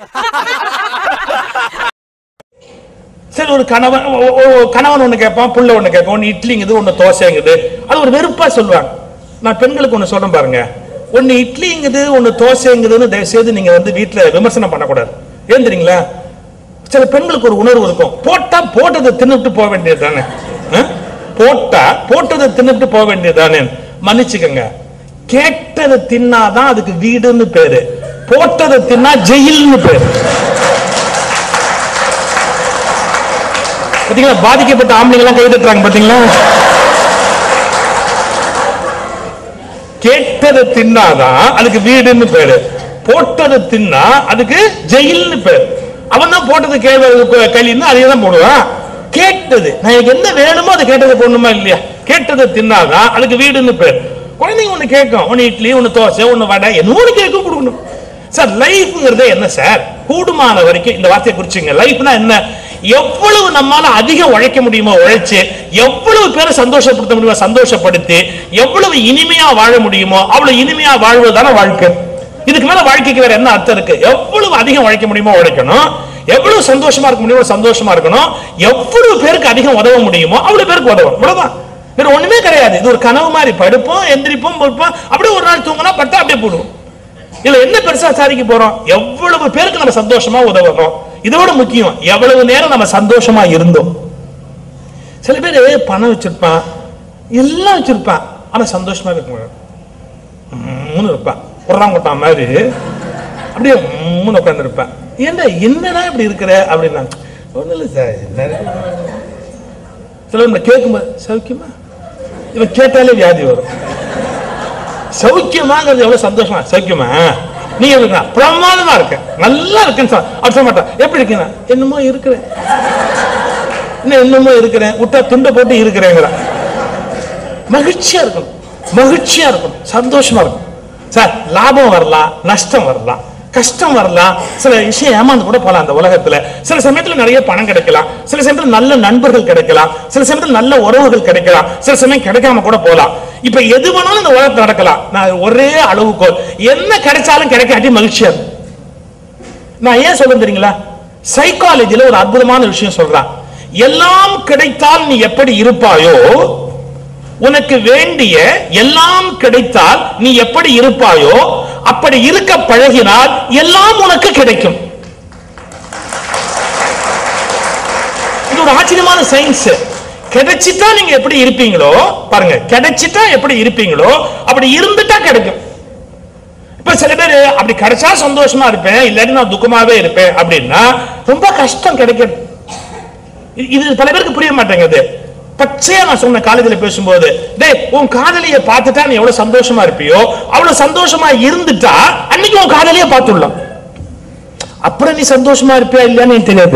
சரி ஒரு கணவன் ஒ- ஒ- கணவன் ஒண்ணு கேட்பான் புள்ள ஒண்ணு கேட்பான் ஒன்னு இட்லிங்குது ஒண்ணு தோசைங்குது அது ஒரு வெறுப்பா சொல்லுவாங்க நான் பெண்களுக்கு ஒண்ணு சொல்றேன் பாருங்க ஒன்னு இட்லிங்குது ஒண்ணு தோசைங்குதுன்னு தயவு செய்து நீங்க வந்து வீட்டுல விமர்சனம் பண்ணக்கூடாது ஏன் தெரியுங்களா சில பெண்களுக்கு ஒரு உணர்வு இருக்கும் போட்டா போட்டதை தின்னுட்டு போக வேண்டியது தானே போட்டா போட்டதை தின்னுட்டு போக வேண்டியது தானே மன்னிச்சுக்கங்க கேட்டதை தின்னாதான் அதுக்கு வீடுன்னு பேரு போட்டதை தின்னா ஜெயில்னு பேரு பாத்தீங்களா பாதிக்கப்பட்ட ஆம்பளைங்க எல்லாம் கை தட்டுறாங்க பாத்தீங்களா கேட்டதை தின்னாதான் அதுக்கு வீடுன்னு பேரு போட்டதை தின்னா அதுக்கு ஜெயில்னு பேரு அவன் தான் போட்டது கேள்வி களின்னு அதையே தான் போடுவான் கேட்டது நான் எனக்கு என்ன வேணுமோ அதை கேட்டதை போடணுமா இல்லையா கேட்டதை தின்னாதான் அதுக்கு வீடுன்னு பேர் குழந்தைங்க ஒண்ணு கேட்கும் ஒன்னு இட்லி ஒன்னு தோசை ஒன்னு வடை என்ன ஒண்ணு கேட்கும் கொடுக்கணும் சார் லைஃப்ங்கிறது என்ன சார் கூடுமான வரைக்கும் இந்த வார்த்தையை குறிச்சுங்க லைஃப்னா என்ன எவ்வளவு நம்மால அதிகம் உழைக்க முடியுமோ உழைச்சு எவ்வளவு பேரை சந்தோஷப்படுத்த முடியுமோ சந்தோஷப்படுத்தி எவ்வளவு இனிமையா வாழ முடியுமோ அவ்வளவு இனிமையா வாழ்வதுதானே வாழ்க்கை இதுக்கு மேல வாழ்க்கைக்கு வேற என்ன அர்த்தம் இருக்கு எவ்வளவு அதிகம் உழைக்க முடியுமோ உழைக்கணும் எவ்வளவு சந்தோஷமா இருக்க முடியுமோ சந்தோஷமா இருக்கணும் எவ்வளவு பேருக்கு அதிகம் உதவ முடியுமோ அவ்வளவு பேருக்கு உதவும் இவ்வளவுதான் வேற ஒண்ணுமே கிடையாது இது ஒரு கனவு மாதிரி படுப்போம் எந்திரிப்போம் பொறுப்போம் அப்படியே ஒரு நாள் தூங்கினா பட்டா அப்படியே போடுவோம் இதுல என்ன பெருசா சாதிக்க போறோம் எவ்வளவு பேருக்கு நம்ம சந்தோஷமா உதவணும் இதோட முக்கியம் எவ்வளவு நேரம் நம்ம சந்தோஷமா இருந்தோம் சில பேர் பணம் வச்சிருப்பான் எல்லாம் வச்சிருப்பான் ஆனா சந்தோஷமா இருக்க முடியும் மூணு இருப்பான் குறாங்கொட்டா மாதிரி அப்படியே மூணு உட்கார்ந்து இருப்பேன் ஏன்டா என்னடா இப்படி இருக்கிற அப்படின்னா ஒண்ணும் இல்லை சார் நிறைய சில நம்ம கேட்கும்போது சௌக்கியமா இவன் கேட்டாலே வியாதி வரும் சௌக்கியமாங்கிறது எவ்வளவு சந்தோஷமா சௌக்கியமா நீ இருக்கா பிரமாதமா இருக்க நல்லா இருக்குன்னு சொல்ல அப்படி சொல்ல மாட்டான் எப்படி இருக்கீங்க என்னமோ இருக்கிறேன் இன்னும் என்னமோ இருக்கிறேன் விட்டா துண்டை போட்டு இருக்கிறேங்கிற மகிழ்ச்சியா இருக்கணும் மகிழ்ச்சியா இருக்கணும் சந்தோஷமா இருக்கணும் சார் லாபம் வரலாம் நஷ்டம் வரலாம் கஷ்டம் வரலாம் சில விஷயம் ஏமாந்து கூட போலாம் அந்த உலகத்துல சில சமயத்துல நிறைய பணம் கிடைக்கலாம் சில சமயத்துல நல்ல நண்பர்கள் கிடைக்கலாம் சில சமயத்துல நல்ல உறவுகள் கிடைக்கலாம் சில சமயம் கிடைக்காம கூட போலாம் இப்ப எது வேணாலும் இந்த உலகத்துல நடக்கலாம் நான் ஒரே அளவுகோல் என்ன கிடைச்சாலும் கிடைக்காட்டி மகிழ்ச்சியா இருக்கும். நான் ஏன் சொல்ல தெரியுங்களா சைக்காலஜில ஒரு அற்புதமான விஷயம் சொல்றான் எல்லாம் கிடைத்தால் நீ எப்படி இருப்பாயோ உனக்கு வேண்டிய எல்லாம் கிடைத்தால் நீ எப்படி இருப்பாயோ அப்படி இருக்க பழகினால் எல்லாம் உனக்கு கிடைக்கும் இது ஒரு ஆச்சரியமான சயின்ஸ் கிடைச்சிட்டா நீங்க எப்படி இருப்பீங்களோ பாருங்க கிடைச்சிட்டா எப்படி இருப்பீங்களோ அப்படி இருந்துட்டா கிடைக்கும் இப்ப சில பேர் அப்படி கிடைச்சா சந்தோஷமா இருப்பேன் இல்லாட்டி நான் துக்கமாவே இருப்பேன் அப்படின்னா ரொம்ப கஷ்டம் கிடைக்கிறது இது- இது பல பேருக்கு புரிய மாட்டேங்குது பச்சையா நான் சொன்ன காலேஜ்ல பேசும்போது டேய் உன் காதலிய பார்த்துட்டா நீ எவ்வளவு சந்தோஷமா இருப்பியோ அவ்வளவு சந்தோஷமா இருந்துட்டா அன்னைக்கு உன் காதலிய பார்த்துடலாம் அப்புறம் நீ சந்தோஷமா இருப்பியா இல்லையான்னு எனக்கு தெரியாது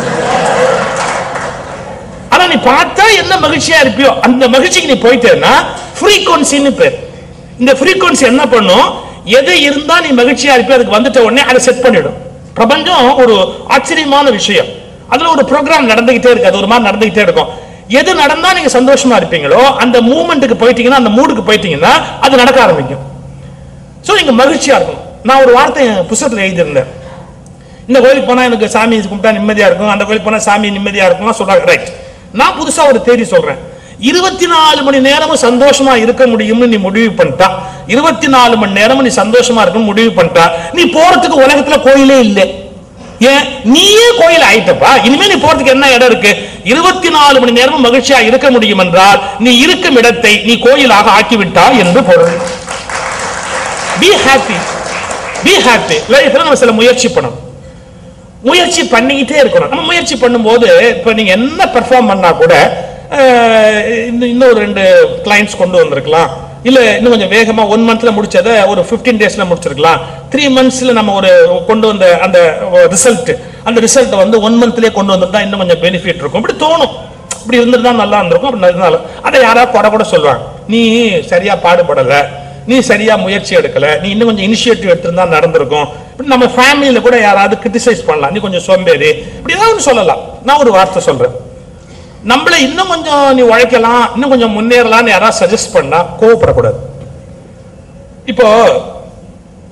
ஆனா நீ பார்த்தா என்ன மகிழ்ச்சியா இருப்பியோ அந்த மகிழ்ச்சிக்கு நீ போயிட்டேன்னா ஃப்ரீக்வன்சின்னு பேர் இந்த ஃப்ரீக்வன்சி என்ன பண்ணும் எது இருந்தா நீ மகிழ்ச்சியா இருப்பியோ அதுக்கு வந்துட்ட உடனே அதை செட் பண்ணிடும் பிரபஞ்சம் ஒரு ஆச்சரியமான விஷயம் அதுல ஒரு ப்ரோக்ராம் நடந்துகிட்டே இருக்கு அது ஒரு மாதிரி நடந்துகிட்டே இருக்கும் எது நடந்தா நீங்க சந்தோஷமா இருப்பீங்களோ அந்த மூமெண்ட்டுக்கு போயிட்டீங்கன்னா அந்த மூடுக்கு போயிட்டீங்கன்னா அது நடக்க ஆரம்பிக்கும் சோ நீங்க மகிழ்ச்சியா இருக்கணும் நான் ஒரு வார்த்தை என் புத்தகத்துல எழுதியிருந்தேன் இந்த கோயிலுக்கு போனா எனக்கு சாமி கும்பிட்டா நிம்மதியா இருக்கும் அந்த கோயிலுக்கு போனா சாமி நிம்மதியா இருக்கும் சொல்றாங்க ரைட் நான் புதுசா ஒரு தேதி சொல்றேன் இருபத்தி நாலு மணி நேரமும் சந்தோஷமா இருக்க முடியும்னு நீ முடிவு பண்ணிட்டா இருபத்தி நாலு மணி நேரமும் நீ சந்தோஷமா இருக்கணும் முடிவு பண்ணிட்டா நீ போறதுக்கு உலகத்துல கோயிலே இல்லை ஏன் நீயே கோயில் ஆயிட்டப்பா இனிமே நீ போறதுக்கு என்ன இடம் இருக்கு இருபத்தி நாலு மணி நேரமும் மகிழ்ச்சியா இருக்க முடியும் என்றால் நீ இருக்கும் இடத்தை நீ கோயிலாக ஆக்கிவிட்டாய் என்று பொருள் பி ஹாப்பி பி ஹாப்பி லைஃப்ல நம்ம சில முயற்சி பண்ணணும் முயற்சி பண்ணிக்கிட்டே இருக்கணும் நம்ம முயற்சி பண்ணும்போது இப்போ நீங்க என்ன பெர்ஃபார்ம் பண்ணா கூட அஹ், இன்னும் இன்னும் ஒரு ரெண்டு கிளைண்ட்ஸ் கொண்டு வந்திருக்கலாம் இல்ல இன்னும் கொஞ்சம் வேகமா ஒன் மந்த்ல முடிச்சதை ஒரு 15 டேஸ்ல முடிச்சிருக்கலாம் த்ரீ மந்த்ஸ்ல நம்ம ஒரு கொண்டு வந்த அந்த ரிசல்ட் அந்த ரிசல்ட் வந்து ஒன் மந்த்லயே கொண்டு வந்திருந்தா இன்னும் கொஞ்சம் பெனிஃபிட் இருக்கும் இப்படி தோணும் இப்படி இருந்திருந்தா நல்லா இருந்திருக்கும் அப்படி இருந்தாலும் அதை யாராவது குறை கூட சொல்லுவாங்க நீ சரியா பாடுபடல நீ சரியா முயற்சி எடுக்கல நீ இன்னும் கொஞ்சம் இனிஷியேட்டிவ் எடுத்திருந்தா நடந்திருக்கும் இப்படி நம்ம ஃபேமிலியில கூட யாராவது கிரிட்டிசைஸ் பண்ணலாம் நீ கொஞ்சம் சோம்பேறி இப்படி ஏதாவது ஒண்ணு சொல்லலாம் நான் ஒரு வார்த்தை சொல்றேன் நம்மள இன்னும் கொஞ்சம் நீ உழைக்கலாம் இன்னும் கொஞ்சம் முன்னேறலாம்னு யாராவது சஜஸ்ட் பண்ணா கோவப்படக்கூடாது இப்போ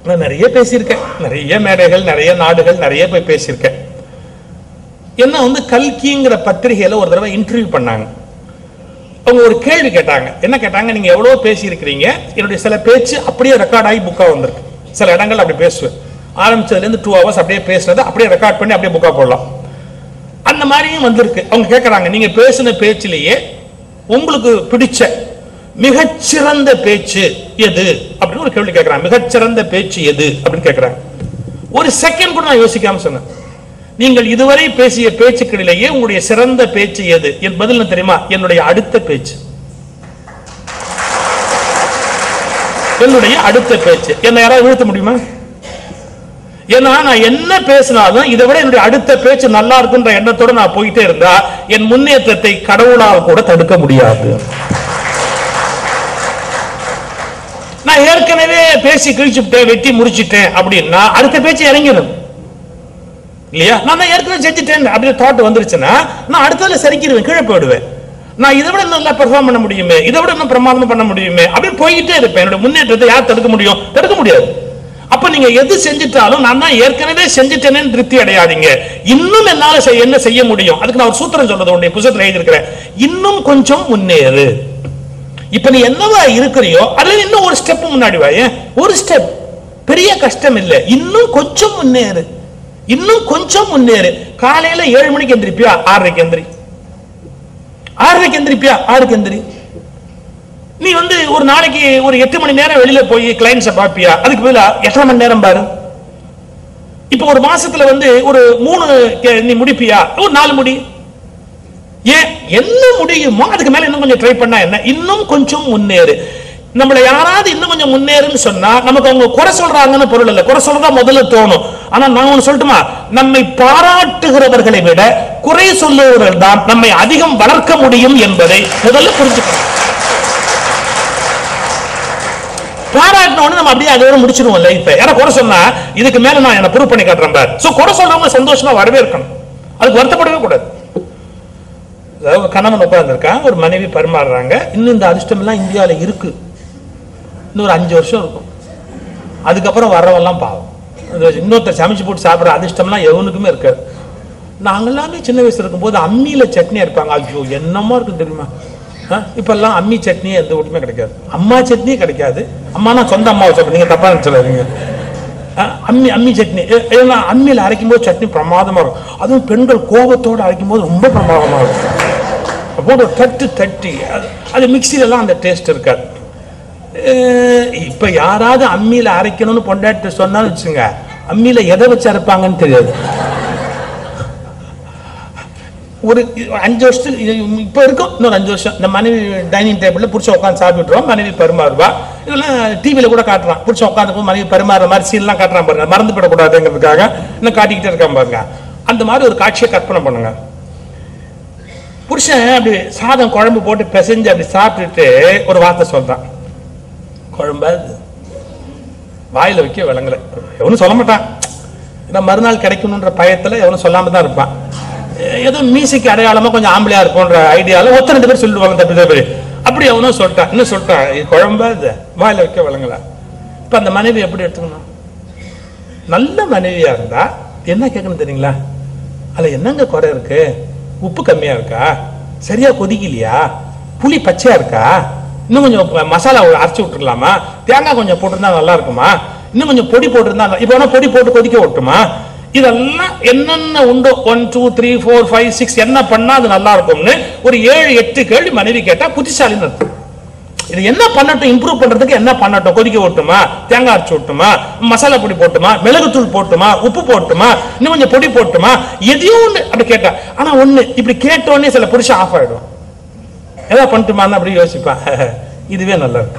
நான் நிறைய பேசியிருக்கேன் நிறைய மேடைகள் நிறைய நாடுகள் நிறைய போய் பேசியிருக்கேன் என்ன வந்து கல்கிங்கிற பத்திரிகையில ஒரு தடவை இன்டர்வியூ பண்ணாங்க அவங்க ஒரு கேள்வி கேட்டாங்க என்ன கேட்டாங்க நீங்க எவ்வளவு பேசியிருக்கிறீங்க என்னுடைய சில பேச்சு அப்படியே ரெக்கார்ட் ஆகி புக்கா வந்திருக்கு சில இடங்கள் அப்படி பேசுவேன் ஆரம்பிச்சதுல இருந்து டூ ஹவர்ஸ் அப்படியே பேசுறது அப்படியே ரெக்கார்ட் பண்ணி அப்படியே புக்கா போடலாம் அந்த மாதிரியும் வந்திருக்கு அவங்க கேட்கறாங்க நீங்க பேசின பேச்சிலேயே உங்களுக்கு பிடிச்ச மிகச்சிறந்த பேச்சு எது அப்படின்னு ஒரு கேள்வி கேட்கறாங்க மிகச்சிறந்த பேச்சு எது அப்படின்னு கேட்கறாங்க ஒரு செகண்ட் கூட நான் யோசிக்காம சொன்னேன் நீங்கள் இதுவரை பேசிய பேச்சுக்களிலேயே உங்களுடைய சிறந்த பேச்சு எது என் பதில் என்ன தெரியுமா என்னுடைய அடுத்த பேச்சு என்னுடைய அடுத்த பேச்சு என்ன யாராவது வீழ்த்த முடியுமா ஏன்னா நான் என்ன பேசினாலும் இதை விட என்னுடைய அடுத்த பேச்சு நல்லா இருக்குன்ற எண்ணத்தோட நான் போயிட்டே இருந்தா என் முன்னேற்றத்தை கடவுளால் கூட தடுக்க முடியாது நான் ஏற்கனவே பேசி கிழிச்சுட்டேன் வெட்டி முடிச்சிட்டேன் அப்படின்னா அடுத்த பேச்சு இறங்கிடும் இல்லையா நான் தான் ஏற்கனவே செஞ்சுட்டேன் அப்படி தாட் வந்துருச்சுன்னா நான் அடுத்ததுல சரிக்கிடுவேன் கீழே போயிடுவேன் நான் இதை விட இன்னும் நல்லா பெர்ஃபார்ம் பண்ண முடியுமே இதை விட இன்னும் பிரமாதம் பண்ண முடியுமே அப்படின்னு போய்கிட்டே இருப்பேன் என்னோட முன்னேற்றத்தை யார் தடுக்க முடியும் தடுக்க முடியாது அப்ப நீங்க எது செஞ்சுட்டாலும் நான் தான் ஏற்கனவே செஞ்சுட்டேனேன்னு திருப்தி அடையாதீங்க இன்னும் என்னால செய்ய- என்ன செய்ய முடியும் அதுக்கு நான் ஒரு சூத்திரம் சொல்றது உடைய புத்தகத்துல எழுதியிருக்கிறேன் இன்னும் கொஞ்சம் முன்னேறு இப்ப நீ என்னவா இருக்கிறியோ அதுல இன்னும் ஒரு ஸ்டெப் முன்னாடி வா ஏன் ஒரு ஸ்டெப் பெரிய கஷ்டம் இல்ல இன்னும் கொஞ்சம் முன்னேறு இன்னும் கொஞ்சம் முன்னேறு காலையில ஏழு மணிக்கு எந்திரிப்பியா ஆறரைக்கு எந்திரி ஆறரைக்கு எந்திரிப்பியா ஆறுக்கு எந்திரி நீ வந்து ஒரு நாளைக்கு ஒரு எட்டு மணி நேரம் வெளியில போய் கிளைண்ட்ஸை பாப்பியா அதுக்கு பதிலா எட்டரை மணி நேரம் பாரு இப்ப ஒரு மாசத்துல வந்து ஒரு மூணு கே- நீ முடிப்பியா ஒரு நாலு முடி ஏன் என்ன முடியுமோ அதுக்கு மேல இன்னும் கொஞ்சம் ட்ரை பண்ணா என்ன இன்னும் கொஞ்சம் முன்னேறு நம்மள யாராவது இன்னும் கொஞ்சம் முன்னேறுன்னு சொன்னா நமக்கு அவங்க குறை சொல்றாங்கன்னு பொருள் இல்ல குறை சொல்றதா முதல்ல தோணும் ஆனா நான் ஒண்ணு சொல்லட்டுமா நம்மை பாராட்டுகிறவர்களை விட குறை சொல்லுவவர்கள் தான் நம்மை அதிகம் வளர்க்க முடியும் என்பதை முதல்ல புரிஞ்சுக்கணும் பாராட்டினோன்னு நம்ம அப்படியே அதோட முடிச்சிருவோம் லைஃப் யாரா குறை சொன்னா இதுக்கு மேல நான் என்ன ப்ரூவ் பண்ணி காட்டுறேன் பார் சோ குறை சொல்றவங்க சந்தோஷமா வரவேற்கணும் அதுக்கு வருத்தப்படவே கூடாது அதாவது ஒரு கணவன் உட்கார்ந்துருக்கான் ஒரு மனைவி பரிமாறுறாங்க இன்னும் இந்த அதிர்ஷ்டம் எல்லாம் இந்தியாவில் இருக்கு இன்னும் ஒரு அஞ்சு வருஷம் இருக்கும் அதுக்கப்புறம் வர்றவெல்லாம் பாவம் அது இன்னொருத்தர் சமைச்சு போட்டு சாப்பிட்ற அதிர்ஷ்டம்லாம் எவனுக்குமே இருக்காது நாங்கெல்லாமே சின்ன வயசுல இருக்கும்போது அம்மியில சட்னி இருப்பாங்க ஐயோ என்னமா இருக்கு தெரியுமா ஆ, இப்பெல்லாம் அம்மி சட்னி எந்த வீட்டுமே கிடைக்காது அம்மா சட்னியே கிடைக்காது அம்மானா சொந்த அம்மாவை சொல்றேன் நீங்க தப்பா நினைச்சிடாதீங்க ஆ, அம்மி அம்மி சட்னி ஏ- ஏன்னா அம்மியில் அரைக்கும் போது சட்னி பிரமாதமா இருக்கும் அதுவும் பெண்கள் கோபத்தோட அரைக்கும் போது ரொம்ப பிரமாதமா இருக்கும் போட்டு ஒரு தட்டு தட்டி அது அது மிக்சில எல்லாம் அந்த டேஸ்ட் இருக்காது அஹ் இப்ப யாராவது அம்மியில அரைக்கணும்னு பொண்டாட்டி சொன்னாலும் வச்சுங்க அம்மியில எதை வச்சு அரைப்பாங்கன்னு தெரியாது ஒரு அஞ்சு வருஷத்துக்கு இது இப்ப இருக்கும் இன்னொரு அஞ்சு வருஷம் இந்த மனைவி டைனிங் டேபிள்ல புடிச்ச உட்காந்து சாப்பிட்டுருவோம் மனைவி பரிமாறுவா இதெல்லாம் டிவியில கூட காட்டுறான் புடிச்ச உட்காந்து மனைவி பரிமாறுற மாதிரி சீன்லாம் காட்டுறான் பாருங்க மறந்து விடக்கூடாதுங்கிறதுக்காக இன்னும் காட்டிக்கிட்டே இருக்கான் பாருங்க அந்த மாதிரி ஒரு காட்சியை கற்பனை பண்ணுங்க புருஷன் அப்படி சாதம் குழம்பு போட்டு பிசைஞ்சு அப்படி சாப்பிட்டுட்டு ஒரு வார்த்தை சொல்றான் குழம்பா இது? வாயில வைக்க விளங்கல எவனும் சொல்ல மாட்டான் ஏன்னா மறுநாள் கிடைக்கணுன்ற பயத்துல எவனும் சொல்லாம தான் இருப்பான் எ- ஏதோ மீசைக்கு அடையாளமா கொஞ்சம் ஆம்பளையா இருக்கும்ன்ற ஐடியால ஒத்த ரெண்டு பேர் சொல்லுவாங்க தப்பி தப்பி அப்படி அவனும் சொல்லிட்டான் இன்னும் சொல்லிட்டான் இது குழம்பா இது வாயில வைக்க விளங்கல இப்ப அந்த மனைவி எப்படி எடுத்துக்கணும் நல்ல மனைவியா இருந்தா என்ன கேட்கணும் தெரியுங்களா அதுல என்னங்க குறை இருக்கு உப்பு கம்மியா இருக்கா சரியா கொதிக்கலையா புளி பச்சையா இருக்கா இன்னும் கொஞ்சம் ப- மசாலா அரைச்சு விட்டுருலாமா தேங்காய் கொஞ்சம் போட்டிருந்தா நல்லா இருக்குமா இன்னும் கொஞ்சம் பொடி போட்டிருந்தா நல்லா- இப்போ வேணா பொடி போட்டு கொதிக்க விட்டுமா இதெல்லாம் என்னென்ன உண்டோ one two three four five six என்ன பண்ணா அது நல்லா இருக்கும்னு ஒரு ஏழு எட்டு கேள்வி மனைவி கேட்டா புத்திசாலின்னு அர்த்தம் இது என்ன பண்ணட்டும் இம்ப்ரூவ் பண்றதுக்கு என்ன பண்ணட்டும் கொதிக்க விட்டுமா தேங்காய் அரைச்சு விட்டுமா மசாலா பொடி போட்டுமா மிளகுத்தூள் போட்டுமா உப்பு போட்டுமா இன்னும் கொஞ்சம் பொடி போட்டுமா எதையும் ஒண்ணு அப்படி கேட்டா ஆனா ஒண்ணு இப்படி கேட்ட உடனே சில புருஷன் ஆஃப் ஆயிடும் ஏதாவது பண்ணட்டுமான்னு அப்படி யோசிப்பான் இதுவே நல்லா இருக்கு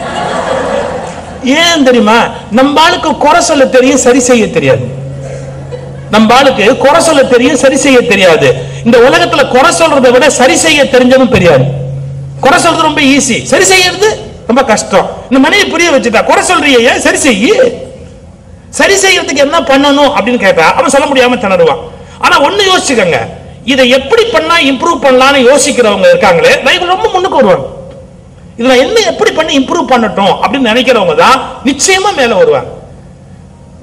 ஏன் தெரியுமா நம்ம ஆளுக்கு குறை சொல்ல தெரியும் சரி செய்ய தெரியாது நம்ம ஆளுக்கு குறை சொல்ல தெரியும் சரி செய்ய தெரியாது இந்த உலகத்துல குறை சொல்றதை விட சரி செய்ய தெரிஞ்சதும் தெரியாது குறை சொல்றது ரொம்ப ஈஸி சரி செய்யறது ரொம்ப கஷ்டம் இந்த மனைவி புரிய வச்சுட்டா குறை சொல்றியே ஏன் சரி செய்யி சரி செய்யறதுக்கு என்ன பண்ணணும் அப்படின்னு கேட்டா அவன் சொல்ல முடியாம திணறுவான் ஆனா ஒண்ணு யோசிச்சுக்கங்க இதை எப்படி பண்ணா இம்ப்ரூவ் பண்ணலாம்னு யோசிக்கிறவங்க இருக்காங்களே லைஃப்ல ரொம்ப முன்னுக்கு வருவாங்க இதுல என்ன எப்படி பண்ணி இம்ப்ரூவ் பண்ணட்டும் அப்படின்னு நினைக்கிறவங்க தான் நிச்சயமா மேல வருவாங்க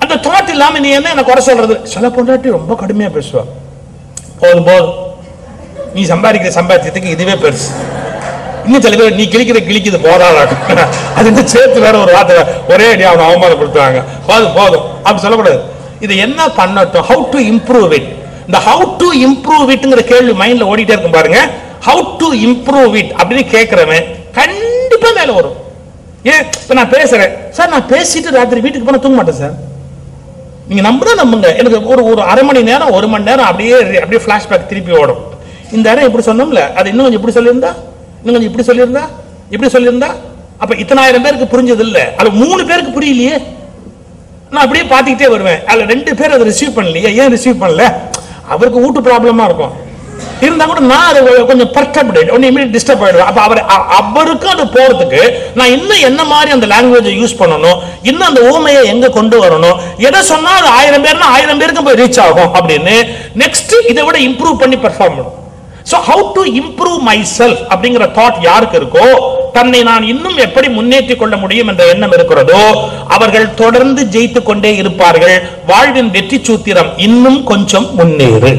அந்த தாட் இல்லாம நீ என்ன என்ன குறை சொல்றது சில பொண்டாட்டி ரொம்ப கடுமையா பேசுவா போதும் போதும் நீ சம்பாதிக்கிற சம்பாத்தியத்துக்கு இதுவே பெருசு இன்னும் சில பேர் நீ கிழிக்கிற கிழிக்குது போதாடாட்டும் அது இன்னும் சேர்த்து வேற ஒரு வார்த்தை ஒரே அடி அவனை அவமானப்படுத்துவாங்க போதும் போதும் அப்படி சொல்லக்கூடாது இது என்ன பண்ணட்டும் ஹவு டு இம்ப்ரூவ் இட் இந்த ஹவு டு இம்ப்ரூவ் இட்ங்கிற கேள்வி மைண்ட்ல ஓடிட்டே இருக்கும் பாருங்க ஹவு டு இம்ப்ரூவ் இட் அப்படின்னு கேட்கிறவன் கண்டிப்பா மேல வரும் ஏன் இப்ப நான் பேசுறேன் சார் நான் பேசிட்டு ராத்திரி வீட்டுக்கு போனா தூங்க மாட்டேன் சார் நீங்க நம்புனா நம்புங்க எனக்கு ஒரு ஒரு அரை மணி நேரம் ஒரு மணி நேரம் அப்படியே அப்படியே ஃபிளாஷ்பேக் திருப்பி ஓடும் இந்த இடம் இப்படி சொன்னோம்ல அது இன்னும் கொஞ்சம் இப்படி சொல்லியிருந்தா இன்னும் கொஞ்சம் இப்படி சொல்லியிருந்தா இப்படி சொல்லியிருந்தா அப்ப இத்தனாயிரம் பேருக்கு புரிஞ்சது இல்ல அது மூணு பேருக்கு புரியலையே நான் அப்படியே பார்த்துக்கிட்டே வருவேன் அதுல ரெண்டு பேர் அதை ரிசீவ் பண்ணலையே ஏன் ரிசீவ் பண்ணல அவருக்கு வீட்டு ப்ராப்ளமா இருக்கும் இருந்தா கூட நான் அதை கொஞ்சம் பர்டப்டேட் ஒன்னு இமீடியட் டிஸ்டர்ப் ஆயிடுவேன் அப்ப அவர் அ- அவருக்கும் அது போறதுக்கு நான் இன்னும் என்ன மாதிரி அந்த லாங்குவேஜை யூஸ் பண்ணணும் இன்னும் அந்த ஊமையை எங்க கொண்டு வரணும் எதை சொன்னா அது ஆயிரம் பேர்னா ஆயிரம் பேருக்கு போய் ரீச் ஆகும் அப்படின்னு நெக்ஸ்ட் இதை விட இம்ப்ரூவ் பண்ணி பெர்ஃபார்ம் பண்ணும் so how to improve myself அப்படிங்கிற தாட் யாருக்கு இருக்கோ தன்னை நான் இன்னும் எப்படி முன்னேற்றிக் கொள்ள முடியும் என்ற எண்ணம் இருக்கிறதோ அவர்கள் தொடர்ந்து ஜெயித்துக் கொண்டே இருப்பார்கள் வாழ்வின் வெற்றி சூத்திரம் இன்னும் கொஞ்சம் முன்னேறு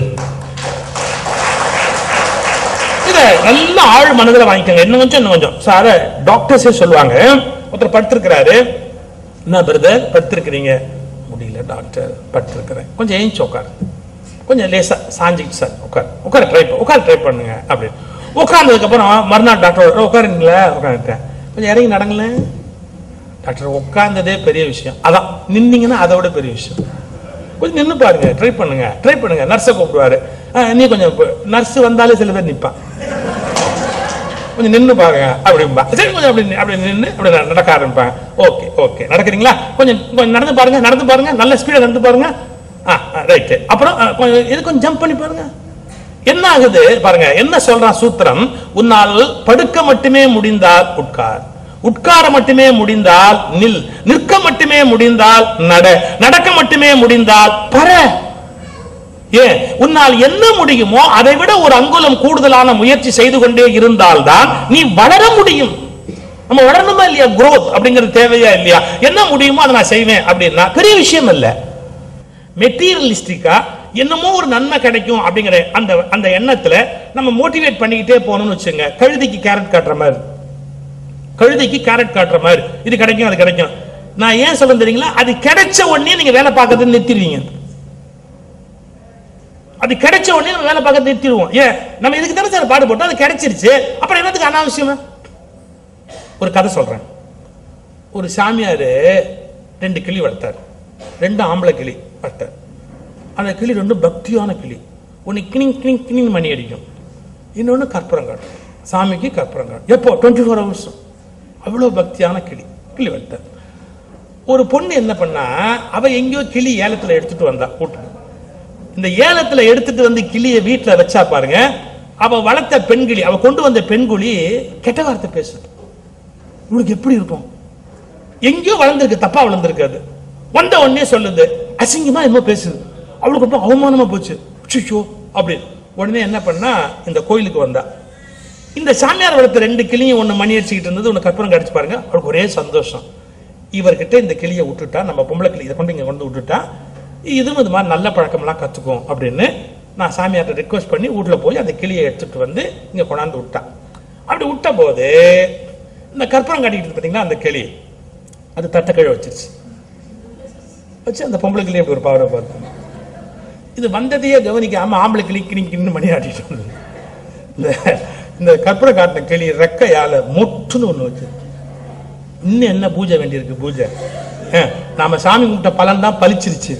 இத நல்ல ஆழ் மனதில் வாங்கிக்கோங்க இன்னும் கொஞ்சம் இன்னும் கொஞ்சம் சார் டாக்டர்ஸே சொல்லுவாங்க ஒருத்தர் படுத்திருக்கிறாரு என்ன பிரதர் படுத்திருக்கிறீங்க முடியல டாக்டர் படுத்திருக்கிறேன் கொஞ்சம் ஏஞ்சி உட்காரு கொஞ்சம் லேசா சாஞ்சிக்கிட்டு சார் உட்கார் உட்கார ட்ரை உட்கார ட்ரை பண்ணுங்க அப்படின்னு உட்கார்ந்ததுக்கு அப்புறம் மறுநாள் டாக்டர் உட்காருங்களா உட்காந்துட்டேன் கொஞ்சம் இறங்கி நடங்களேன் டாக்டர் உட்கார்ந்ததே பெரிய விஷயம் அதான் நின்னீங்கன்னா அதை விட பெரிய விஷயம் கொஞ்சம் நின்னு பாருங்க ட்ரை பண்ணுங்க ட்ரை பண்ணுங்க நர்ஸை கூப்பிடுவாரு ஆ, நீ கொஞ்சம் நர்ஸ் வந்தாலே சில பேர் நிப்பான் கொஞ்சம் நின்னு பாருங்க அப்படிம்பா சரி கொஞ்சம் அப்படி நி- அப்படி நின்னு அப்படி நட- நடக்க ஆரம்பிப்பாங்க ஓகே ஓகே நடக்கிறீங்களா கொஞ்சம் கொஞ்சம் நடந்து பாருங்க நடந்து பாருங்க நல்ல ஸ்பீடா நடந்து பாருங்க ஆ ரைட் அப்புறம் ஆ, கொஞ்சம் இது கொஞ்சம் ஜம்ப் பண்ணி பாருங்க என்ன ஆகுது பாருங்க என்ன சொல்றான் சூத்திரம் உன்னால் படுக்க மட்டுமே முடிந்தால் உட்கார் உட்கார மட்டுமே முடிந்தால் நில் நிற்க மட்டுமே முடிந்தால் நட நடக்க மட்டுமே முடிந்தால் பர ஏன் உன்னால் என்ன முடியுமோ அதை விட ஒரு அங்குலம் கூடுதலான முயற்சி செய்து கொண்டே இருந்தால்தான் நீ வளர முடியும் நம்ம வளரணுமா இல்லையா growth அப்படிங்கிறது தேவையா இல்லையா என்ன முடியுமோ அதை நான் செய்வேன் அப்படின்னா பெரிய விஷயம் இல்ல மெட்டீரியலிஸ்டிக்கா என்னமோ ஒரு நன்மை கிடைக்கும் அப்படிங்கிற அந்த அந்த எண்ணத்துல நம்ம மோட்டிவேட் பண்ணிக்கிட்டே போகணும்னு வச்சுங்க கழுதைக்கு கேரட் காட்டுற மாதிரி கழுதைக்கு கேரட் காட்டுற மாதிரி இது கிடைக்கும் அது கிடைக்கும் நான் ஏன் சொல்ல தெரியுங்களா அது கிடைச்ச உடனே நீங்க வேலை பார்க்கறது நிறுத்திடுவீங்க அது கிடைச்ச உடனே நம்ம வேலை பார்க்க நிறுத்திடுவோம் ஏன் நம்ம இதுக்கு தானே சார் பாடுபட்டோம் அது கிடைச்சிருச்சு அப்புறம் என்னத்துக்கு அனாவசியமா ஒரு கதை சொல்றேன் ஒரு சாமியார் ரெண்டு கிளி வளர்த்தார் ரெண்டு ஆம்பளை கிளி வளர்த்தார் அந்த கிளி ரெண்டும் பக்தியான கிளி ஒன்று கிணிங் கிணிங் கிணிங் மணி அடிக்கும் இன்னொன்று கற்பூரம் காட்டும் சாமிக்கு கற்பூரம் காட்டும் எப்போ டுவெண்ட்டி ஃபோர் ஹவர்ஸ் அவ்வளோ பக்தியான கிளி கிளி வளர்த்தார் ஒரு பொண்ணு என்ன பண்ணா அவ எங்கேயோ கிளி ஏலத்துல எடுத்துட்டு வந்தா வீட்டுக்கு இந்த ஏலத்துல எடுத்துட்டு வந்து கிளிய வீட்டுல வச்சா பாருங்க அவ வளர்த்த பெண்கிளி அவ கொண்டு வந்த பெண்குழி கெட்ட வார்த்தை பேசுது இவளுக்கு எப்படி இருக்கும் எங்கேயோ வளர்ந்துருக்கு தப்பா வளர்ந்துருக்கு அது வந்த உடனே சொல்லுது அசிங்கமா என்னமோ பேசுது அவளுக்கு ரொம்ப அவமானமா போச்சு சுச்சோ அப்படி உடனே என்ன பண்ணா இந்த கோயிலுக்கு வந்தா இந்த சாமியார் வளர்த்த ரெண்டு கிளியும் ஒண்ணு மணி அடிச்சுக்கிட்டு இருந்தது ஒண்ணு கற்பூரம் கடிச்சு பாருங்க அவளுக்கு ஒரே சந்தோஷம் இவர்கிட்ட இந்த கிளியை விட்டுட்டா நம்ம பொம்பளை கிளி இதை கொண்டு இங்க கொண்டு விட்டுட்டா இதுவும் இது மாதிரி நல்ல பழக்கம்லாம் கத்துக்கும் அப்படின்னு நான் சாமியார்ட்ட ரிக்வஸ்ட் பண்ணி வீட்டுல போய் அந்த கிளியை எடுத்துட்டு வந்து இங்க கொண்டாந்து விட்டா அப்படி விட்ட போது இந்த கற்பூரம் காட்டிட்டு இருக்கு பாத்தீங்களா அந்த கிளி அது தட்டை கீழே வச்சிருச்சு வச்சு அந்த பொம்பளை கிளி அப்படி ஒரு பாவரை பார்த்து இது வந்ததையே கவனிக்காம ஆம்பளை கிளி கிளி கிண்ணு மணி ஆட்டிட்டு வந்தது இந்த இந்த கற்பூரம் காட்டின கிளி ரெக்கையால மொட்டுன்னு ஒண்ணு வச்சு இன்னும் என்ன பூஜை வேண்டியிருக்கு பூஜை ஆ, நாம சாமி கும்பிட்ட பலன் தான் பலிச்சிருச்சு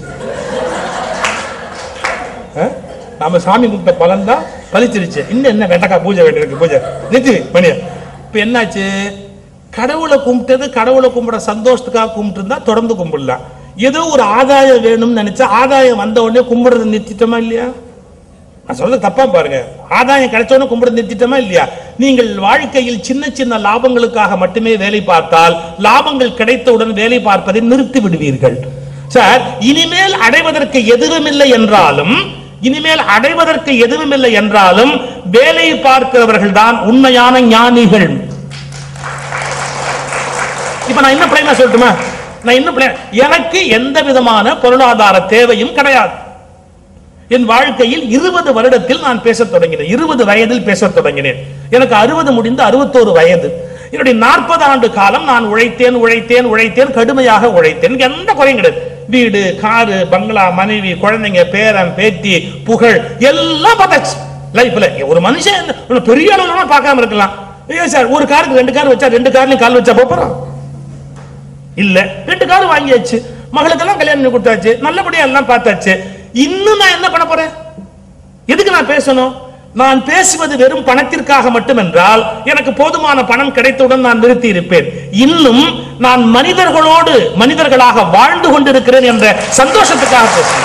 ஆ? நாம சாமி கும்பிட்ட பலன் தான் பலிச்சிருச்சு இன்னும் என்ன வெண்டக்காய் பூஜை வேண்டியிருக்கு பூஜை நிறுத்தி மணியா இப்ப என்னாச்சு கடவுளை கும்பிட்டது கடவுளை கும்பிட சந்தோஷத்துக்காக கும்பிட்டு இருந்தா தொடர்ந்து கும்பிடலாம் ஏதோ ஒரு ஆதாயம் வேணும்னு நினைச்சா ஆதாயம் வந்த உடனே கும்பிடுறது நிறுத்திட்டோமா இல்லையா நான் சொல்றது தப்பா பாருங்க ஆதாயம் கிடைச்ச உடனே கும்பிட நிறுத்திட்டோமா இல்லையா நீங்கள் வாழ்க்கையில் சின்ன சின்ன லாபங்களுக்காக மட்டுமே வேலை பார்த்தால் லாபங்கள் கிடைத்தவுடன் வேலை பார்ப்பதை நிறுத்தி விடுவீர்கள் சார் இனிமேல் அடைவதற்கு எதுவுமில்லை என்றாலும் இனிமேல் அடைவதற்கு எதுவுமில்லை என்றாலும் வேலை பார்க்கிறவர்கள் தான் உண்மையான ஞானிகள் இப்ப நான் என்ன பிளைனா சொல்லட்டுமா நான் இன்னும் plan- எனக்கு எந்த விதமான பொருளாதார தேவையும் கிடையாது என் வாழ்க்கையில் இருபது வருடத்தில் நான் பேசத் தொடங்கினேன் இருபது வயதில் பேசத் தொடங்கினேன் எனக்கு அறுபது முடிந்து அறுபத்தோரு வயது என்னுடைய நாற்பது ஆண்டு காலம் நான் உழைத்தேன் உழைத்தேன் உழைத்தேன் கடுமையாக உழைத்தேன் எனக்கு எந்த குறையும் கிடையாது வீடு காரு பங்களா மனைவி குழந்தைங்க பேரன் பேத்தி புகழ் எல்லாம் பார்த்தாச்சு லைஃப்ல ஒரு மனுஷன் ஒரு பெரிய அளவுல பார்க்காம இருக்கலாம் ஐயோ சார் ஒரு காருக்கு ரெண்டு கார் வச்சா ரெண்டு கார்லயும் கால் வச்சா போறோம் இல்ல ரெண்டு கார் வாங்கியாச்சு மகளுக்கெல்லாம் கல்யாணம் பண்ணி கொடுத்தாச்சு நல்லபடியா எல்லாம் பார்த்தாச்சு இன்னும் நான் என்ன பண்ண போறேன் எதுக்கு நான் பேசணும் நான் பேசுவது வெறும் பணத்திற்காக மட்டுமென்றால் எனக்கு போதுமான பணம் கிடைத்தவுடன் நான் நிறுத்தி இருப்பேன் இன்னும் நான் மனிதர்களோடு மனிதர்களாக வாழ்ந்து கொண்டிருக்கிறேன் என்ற சந்தோஷத்துக்காக பேசுகிறேன்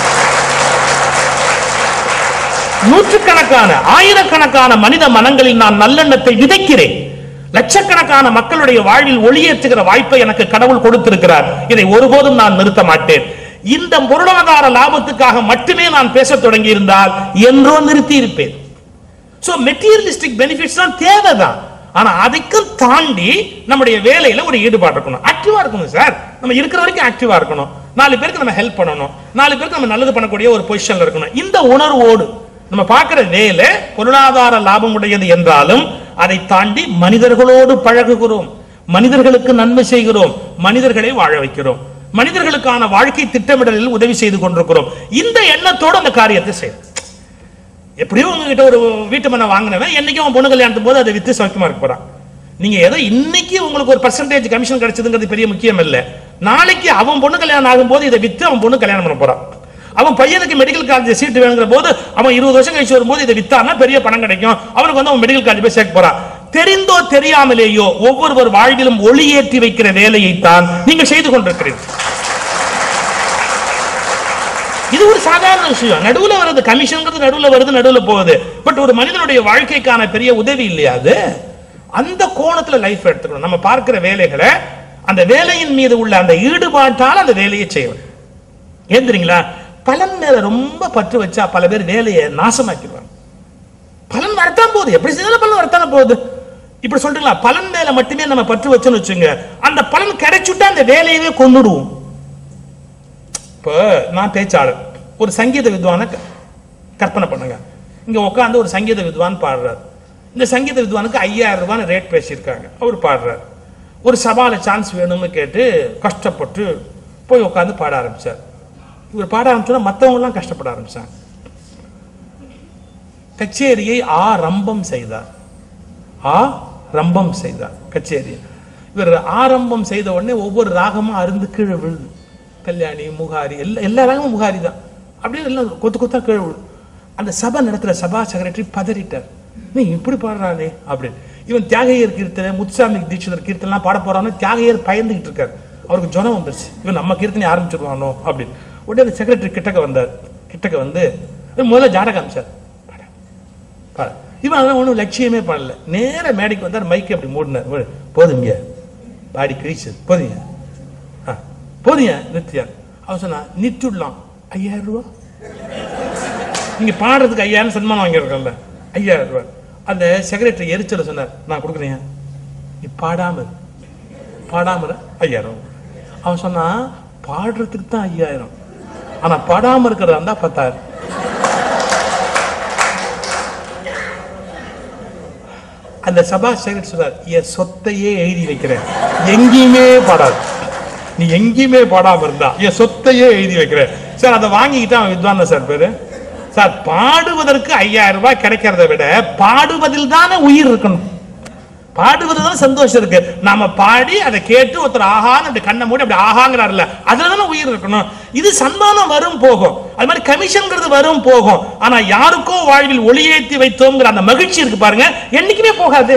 நூற்றுக்கணக்கான ஆயிரக்கணக்கான மனித மனங்களில் நான் நல்லெண்ணத்தை விதைக்கிறேன் லட்சக்கணக்கான மக்களுடைய வாழ்வில் ஒளியேற்றுகிற வாய்ப்பை எனக்கு கடவுள் கொடுத்திருக்கிறார் இதை ஒருபோதும் நான் நிறுத்த மாட்டேன் இந்த பொருளாதார லாபத்துக்காக மட்டுமே நான் பேசத் தொடங்கி இருந்தால் என்றோ நிறுத்தி இருப்பேன் சோ மெட்டீரியலிஸ்டிக் பெனிஃபிட்ஸ் தான் தேவைதான் ஆனா அதுக்கும் தாண்டி நம்முடைய வேலையில ஒரு ஈடுபாடு இருக்கணும் ஆக்டிவா இருக்கணும் சார் நம்ம இருக்கிற வரைக்கும் ஆக்டிவா இருக்கணும் நாலு பேருக்கு நம்ம ஹெல்ப் பண்ணணும் நாலு பேருக்கு நம்ம நல்லது பண்ணக்கூடிய ஒரு பொசிஷன்ல இருக்கணும் இந்த உணர்வோடு நம்ம பார்க்கிற வேலை பொருளாதார லாபம் உடையது என்றாலும் அதை தாண்டி மனிதர்களோடு பழகுகிறோம் மனிதர்களுக்கு நன்மை செய்கிறோம் மனிதர்களை வாழ வைக்கிறோம் மனிதர்களுக்கான வாழ்க்கை திட்டமிடலில் உதவி செய்து கொண்டிருக்கிறோம் இந்த எண்ணத்தோடு அந்த காரியத்தை செய்யணும் எப்படியோ உங்ககிட்ட ஒரு வீட்டு மனை வாங்கினவன் என்னைக்கும் அவன் பொண்ணு கல்யாணத்தும் போது அதை வித்து சௌக்கியமா இருக்க போறான் நீங்க ஏதோ இன்னைக்கு உங்களுக்கு ஒரு பர்சன்டேஜ் கமிஷன் கிடைச்சதுங்கிறது பெரிய முக்கியம் இல்ல நாளைக்கு அவன் பொண்ணு கல்யாணம் ஆகும்போது இதை வித்து அவன் பொண்ணு கல்யாணம் பண்ண போறான் அவன் பையனுக்கு மெடிக்கல் காலேஜ் சீட் வேணுங்கிற போது அவன் இருபது வருஷம் கழிச்சு வரும்போது இதை வித்தானா பெரிய பணம் கிடைக்கும் அவனுக்கு வந்து அவன் மெடிக்கல் காலேஜ் போய் சேர்க்க போறான் தெரிந்தோ தெரியாமலேயோ ஒவ்வொருவர் வாழ்விலும் ஒளியேற்றி வைக்கிற வேலையைத்தான் நீங்கள் செய்து கொண்டிருக்கிறீர்கள் இது ஒரு சாதாரண விஷயம் நடுவுல வருது கமிஷன்ங்கிறது நடுவுல வருது நடுவுல போகுது பட் ஒரு மனிதனுடைய வாழ்க்கைக்கான பெரிய உதவி இல்லையா அது அந்த கோணத்துல லைஃப் எடுத்துக்கணும் நம்ம பார்க்கிற வேலைகளை அந்த வேலையின் மீது உள்ள அந்த ஈடுபாட்டால் அந்த வேலையை செய்யணும் ஏன் தெரியுங்களா பலன் மேல ரொம்ப பற்று வச்சா பல பேர் வேலையை நாசமாக்கிடுவாங்க பலன் வரத்தான் போகுது எப்படி செய்தாலும் பலன் வரத்தானே போகுது இப்படி சொல்றீங்களா பலன் மேல மட்டுமே நம்ம பற்று வச்சோன்னு வச்சுங்க அந்த பலன் கிடைச்சுட்டா அந்த வேலையவே கொண்டுடுவோம் இப்போ நான் பேச்சாளர் ஒரு சங்கீத வித்வானை க- கற்பனை பண்ணுங்க இங்க உட்காந்து ஒரு சங்கீத வித்வான் பாடுறார் இந்த சங்கீத வித்வானுக்கு ஐயாயிரம் ரூபான்னு ரேட் பேசியிருக்காங்க அவர் பாடுறார் ஒரு சபால சான்ஸ் வேணும்னு கேட்டு கஷ்டப்பட்டு போய் உட்காந்து பாட ஆரம்பிச்சார் இவர் பாட ஆரம்பிச்சோன்னா மற்றவங்க எல்லாம் கஷ்டப்பட ஆரம்பிச்சாங்க கச்சேரியை ஆ ரம்பம் செய்தார் ஆ ரம்பம் செய்தார் கச்சேரியை இவர் ஆரம்பம் செய்த உடனே ஒவ்வொரு ராகமும் அருந்து கீழே விழுது கல்யாணி முகாரி எல்லா எல்லா ராகமும் முகாரி தான் அப்படியே எல்லாம் கொத்து கொத்தா கீழே விழுது அந்த சபை நடத்துற சபா செக்ரட்டரி பதறிட்டார் நீ இப்படி பாடுறானே அப்படின்னு இவன் தியாகையர் கீர்த்தனை முத்துசாமி தீட்சிதர் கீர்த்தனை பாட போறான்னு தியாகையர் பயந்துகிட்டு இருக்காரு அவருக்கு ஜுரம் வந்துருச்சு இவன் நம்ம கீர்த்தனை ஆரம்பிச்சிருவானோ அப்படின்னு உடனே அந்த செக்ரட்டரி கிட்டக்க வந்தார் கிட்டக்க வந்து முதல்ல ஜாடகம் காமிச்சார் பாடு. பாரு. இவன் அதெல்லாம் ஒன்றும் லட்சியமே பண்ணல நேர மேடைக்கு வந்தார் மைக்கு அப்படி மூடினார் ஒரு, போதுங்க பாடி கிழிச்சு போதுங்க ஆ, போதுங்க நித்யான் அவன் சொன்னா நிட்டுடலாம் ஐயாயிரம் ரூபா நீங்க பாடுறதுக்கு ஐயாயிரம் சன்மானம் வாங்கியிருக்கோம்ல ஐயாயிரம் ரூபாய் அந்த செக்ரட்டரி எரிச்சல சொன்னார் நான் கொடுக்குறேன் நீ பாடாம இரு. பாடாம இரு, ஐயாயிரம் ரூபாய். அவன் சொன்னா பாடுறதுக்கு தான் ஐயாயிரம் ஆனா பாடாம இருக்கிறதா இருந்தா பத்தாயிரம் அந்த சபா செக்ரட்டரி சொன்னார் என் சொத்தையே எழுதி வைக்கிறேன் எங்கேயுமே பாடாது நீ எங்கேயுமே பாடாம இருந்தா என் சொத்தையே எழுதி வைக்கிறேன் சார் அதை வாங்கிக்கிட்டு அவன் வித்வான் சார் பேரு சார் பாடுவதற்கு ஐயாயிரம் ரூபாய் கிடைக்கிறத விட பாடுவதில் தானே உயிர் இருக்கணும் பாடுவது தான் சந்தோஷம் இருக்கு நாம பாடி அதை கேட்டு ஒருத்தர் ஆஹான்னு அப்படி கண்ணை மூடி அப்படி ஆஹாங்கிறாருல அதுல தானே உயிர் இருக்கணும் இது சன்மானம் வரும் போகும் அது மாதிரி கமிஷன்ங்கிறது வரும் போகும் ஆனா யாருக்கோ வாழ்வில் ஒளியேற்றி வைத்தோங்கிற அந்த மகிழ்ச்சி இருக்கு பாருங்க என்னைக்குமே போகாது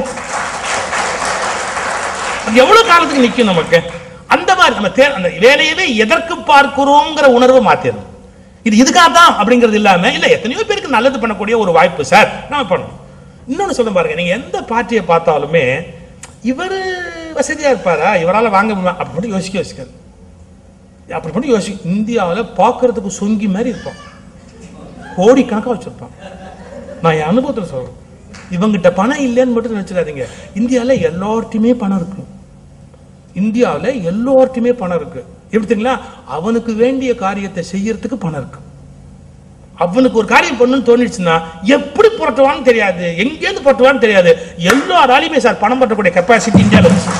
அது எவ்வளவு காலத்துக்கு நிக்கும் நமக்கு அந்த மாதிரி நம்ம தே- அந்த வேலையவே எதற்கு பார்க்கிறோங்கிற உணர்வு மாத்திடணும் இது இதுக்காக தான் அப்படிங்கிறது இல்லாம இல்ல எத்தனையோ பேருக்கு நல்லது பண்ணக்கூடிய ஒரு வாய்ப்பு சார் நம்ம பண்ணணும் இன்னொன்னு சொல்ல பாருங்க நீங்க எந்த பார்ட்டியை பார்த்தாலுமே இவர் வசதியா இருப்பாரா இவரால வாங்க முடியுமா அப்படி மட்டும் யோசிக்க யோசிக்காது அப்படி மட்டும் யோசி இந்தியாவில் பார்க்கறதுக்கு சொங்கி மாதிரி இருப்பான் கோடிக்கணக்காக வச்சிருப்பான் நான் என் அனுபவத்தில் சொல்றேன் இவங்கிட்ட பணம் இல்லைன்னு மட்டும் நினைச்சிடாதீங்க இந்தியாவில் எல்லார்ட்டையுமே பணம் இருக்கு இந்தியாவில் எல்லோர்ட்டையுமே பணம் இருக்கு எப்படி தெரியுங்களா அவனுக்கு வேண்டிய காரியத்தை செய்யறதுக்கு பணம் இருக்கு அவனுக்கு ஒரு காரியம் பண்ணணும்னு தோணிடுச்சுன்னா எப்படி புரட்டுவான்னு தெரியாது எங்கேருந்து புரட்டுவான்னு தெரியாது எல்லாராலையுமே சார் பணம் பற்றக்கூடிய கெப்பாசிட்டி இந்தியாவில் இருக்கு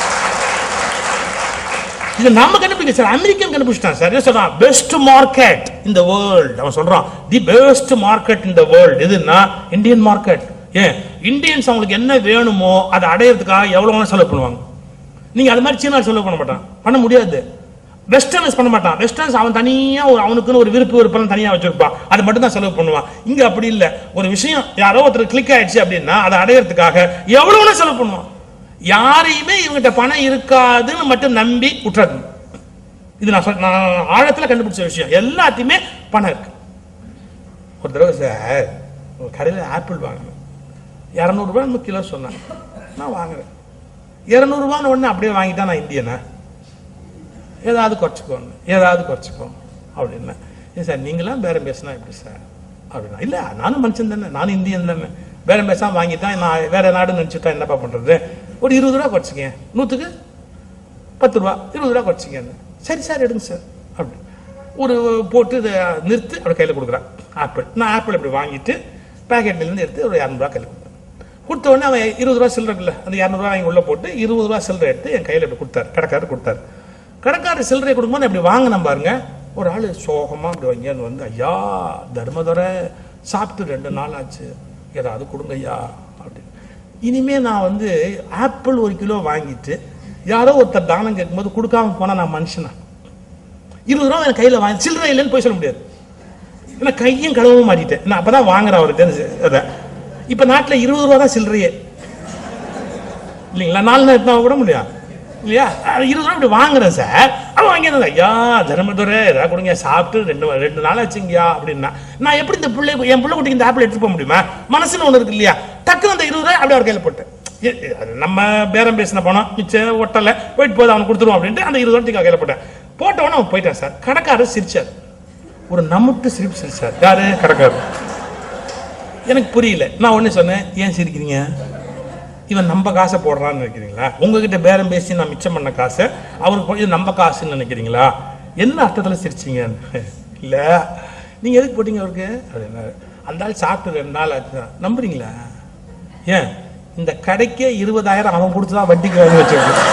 இது நாம கண்டுபிடிக்க சார் அமெரிக்கன் கண்டுபிடிச்சிட்டான் சார் என்ன சொல்றான் பெஸ்ட் மார்க்கெட் இந்த வேர்ல்ட் அவன் சொல்றான் தி பெஸ்ட் மார்க்கெட் இந்த வேர்ல்ட் எதுன்னா இந்தியன் மார்க்கெட் ஏன் இந்தியன்ஸ் அவங்களுக்கு என்ன வேணுமோ அதை அடையிறதுக்காக எவ்வளவு வேணா செலவு பண்ணுவாங்க நீங்க அது மாதிரி சீனா செலவு பண்ண மாட்டான் பண்ண முடியாது வெஸ்டர்ன்ஸ் பண்ண மாட்டான் வெஸ்டர்ன்ஸ் அவன் தனியா ஒரு அவனுக்குன்னு ஒரு விருப்பு விருப்பம் தனியா வச்சிருப்பான் அது மட்டும் தான் செலவு பண்ணுவான் இங்க அப்படி இல்ல ஒரு விஷயம் யாரோ ஒருத்தர் கிளிக் ஆயிடுச்சு அப்படின்னா அதை அடையறதுக்காக எவ்வளவு வேணா செலவு பண்ணுவான் யாரையுமே இவங்கிட்ட பணம் இருக்காதுன்னு மட்டும் நம்பி விட்டுறது இது நான் சொல் நான் ஆழத்துல கண்டுபிடிச்ச விஷயம் எல்லாத்தையுமே பணம் இருக்கு ஒரு தடவை சார் ஒரு கடையில் ஆப்பிள் வாங்கினேன் இரநூறுபா நம்ம கிலோ சொன்னேன் நான் வாங்குறேன் இரநூறுபான்னு ஒன்று அப்படியே வாங்கிட்டா நான் இந்தியனா ஏதாவது குறைச்சிக்கோன்னு ஏதாவது குறைச்சிக்கோ அப்படின்னா ஏன் சார் நீங்களாம் பேரம் பேசினா எப்படி சார் அப்படின்னா இல்லை நானும் மனுஷன் தானே நானும் இந்தியன் தானே பேரம் பேசாம வாங்கிட்டா நான் வேற நாடு நினச்சிட்டா என்னப்பா பண்றது ஒரு இருபது ரூபா குறைச்சிங்க நூற்றுக்கு பத்து ரூபா இருபது ரூபா குறைச்சிங்க சரி சார் எடுங்க சார் அப்படி ஒரு போட்டு இதை நிறுத்து அப்படி கையில் கொடுக்குறான் ஆப்பிள் நான் ஆப்பிள் இப்படி வாங்கிட்டு பேக்கெட்லேருந்து எடுத்து ஒரு இரநூறுவா கையில் கொடுத்தேன் கொடுத்த உடனே அவன் இருபது ரூபா சில்லறை இருக்குல்ல அந்த இரநூறுவா வாங்கி உள்ள போட்டு இருபது ரூபா சில்லறை எடுத்து என் கையில் இப்படி கொடுத்தாரு கடைக்காரர் கொடுத்தாரு கடைக்காரர் சில்லறை கொடுக்கும்போது இப்படி வாங்கினேன் பாருங்க ஒரு ஆள் சோகமா இப்படி வாங்கியாந்து வந்து ஐயா தர்மதுரை சாப்பிட்டு ரெண்டு நாள் ஆச்சு ஏதாவது கொடுங்க ஐயா அப்படின்னு இனிமே நான் வந்து ஆப்பிள் ஒரு கிலோ வாங்கிட்டு யாரோ ஒருத்தர் தானம் கேட்கும்போது கொடுக்காம போனா நான் மனுஷனா இருபது ரூபா என் கையில வாங்கி சில்லறை இல்லைன்னு போய் சொல்ல முடியாது ஏன்னா கையும் களவும் மாட்டிட்டேன் நான் அப்பதான் வாங்குறேன் அவர்கிட்ட அதை இப்ப நாட்டுல இருபது ரூபா தான் சில்லறையே இல்லைங்களா நாலு நாள் எடுத்தா கூட முடியும் இல்லையா அது இருபது ரூபா இப்படி வாங்குறேன் சார் அவன் வாங்கியிருந்தா ஐயா தர்மதுரை ஏதாவது கொடுங்க சாப்பிட்டு ரெண்டு ரெண்டு நாள் ஆச்சுங்கய்யா அப்படின்னா நான் எப்படி இந்த பிள்ளை என் பிள்ளை குட்டிக்கு இந்த ஆப்பிள் எடுத்துட்டு போக முடியுமா மனசுல ஒண்ணு இருக்கு இல்லையா டக்குனு அந்த இருபது ரூபாய் அப்படியே அவர் கையில போட்டேன் ஏ, ஏ, அது நம்ம பேரம் பேசின பணம் மிச்சம் ஒட்டல போயிட்டு போது அவனுக்கு கொடுத்துருவோம் அப்படின்ட்டு அந்த இருபது ரூபாய்க்கு கையில போட்டேன் போட்ட உடனே அவன் போயிட்டான் சார் கடைக்காரர் சிரிச்சார் ஒரு நமுட்டு சிரிப்பு சிரிச்சார் யாரு கடைக்காரர் எனக்கு புரியல நான் ஒண்ணு சொன்னேன் ஏன் சிரிக்கிறீங்க இவன் நம்ம காசை போடுறான்னு நினைக்கிறீங்களா உங்ககிட்ட பேரம் பேசி நான் மிச்சம் பண்ண காசை அவருக்கு போய் இது நம்ம காசுன்னு நினைக்கிறீங்களா என்ன அர்த்தத்துல சிரிச்சீங்க இல்ல நீங்க எதுக்கு போட்டீங்க அவருக்கு அப்படின்னாரு அந்த ஆள் சாப்பிட்டு ரெண்டு நாள் ஆச்சு நம்புறீங்களா ஏன் இந்த கடைக்கே இருபதாயிரம் அவன் கொடுத்துதான் வட்டிக்கு வாங்கி வச்சிருக்கான்